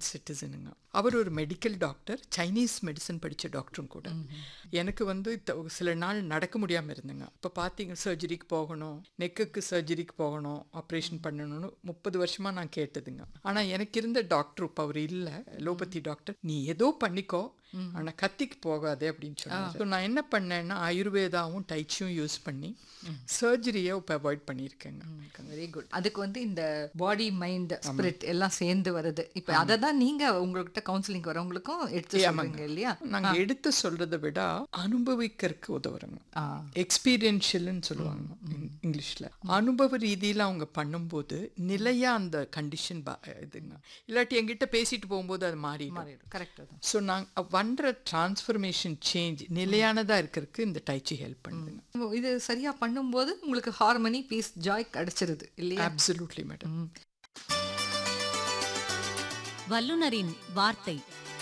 Indian சிட்டிசனுங்க அவர் ஒரு medical doctor Chinese medicine படித்த டாக்டரும் கூட எனக்கு வந்து த- சில நாள் நடக்க முடியாமல் இருந்தேங்க இப்போ பார்த்தீங்க சர்ஜரிக்கு போகணும் நெக்குக்கு சர்ஜரிக்கு போகணும் ஆப்ரேஷன் பண்ணணும்னு முப்பது வருஷமாக நான் கேட்டதுங்க ஆனால் எனக்கு இருந்த டாக்டர் இப்போ அவர் இல்லை லோபதி டாக்டர் நீ ஏதோ பண்ணிக்கோ ஆனால் கத்திக்கு போகாதே அப்படின்னு சொன்னார் So நான் என்ன பண்ணேன்னா ஆயுர்வேதாவும் டைச்சியும் யூஸ் பண்ணி சர்ஜரியை இப்போ அவாய்ட் பண்ணியிருக்கேங்க வெரி குட் அதுக்கு வந்து இந்த பாடி மைண்ட் ஸ்பிரிட் எல்லாம் சேர்ந்து வருது இப்போ அதை தான் நீங்க உங்ககிட்ட கவுன்சிலிங் வரவங்களுக்கும் எடுத்து சொல்றீங்க இல்லையா நாங்க எடுத்து சொல்றதை விட அனுபவிக்கிறதுக்கு உதவுறோங்க ஆ. எக்ஸ்பீரியன்ஷியல்னு சொல்லுவாங்க இங்- இங்கிலீஷ்ல அனுபவ ரீதியில அவங்க பண்ணும்போது நிலையா அந்த கண்டிஷன் இதுங்க இல்லாட்டி என்கிட்ட பேசிட்டு போகும்போது அது மாறிடும் கரெக்ட் தான் ஸோ நாங்கள் பண்ற டிரான்ஸ்ஃபர்மேஷன் சேஞ்ச் நிலையானதா இருக்கிறதுக்கு இந்த டைச்சி ஹெல்ப் பண்ணுதுங்க இது சரியா பண்ணும்போது உங்களுக்கு ஹார்மனி பீஸ் ஜாய் கிடைச்சிருது இல்லையா அப்சல்யூட்லி மேடம் வல்லுனரின் வார்த்தை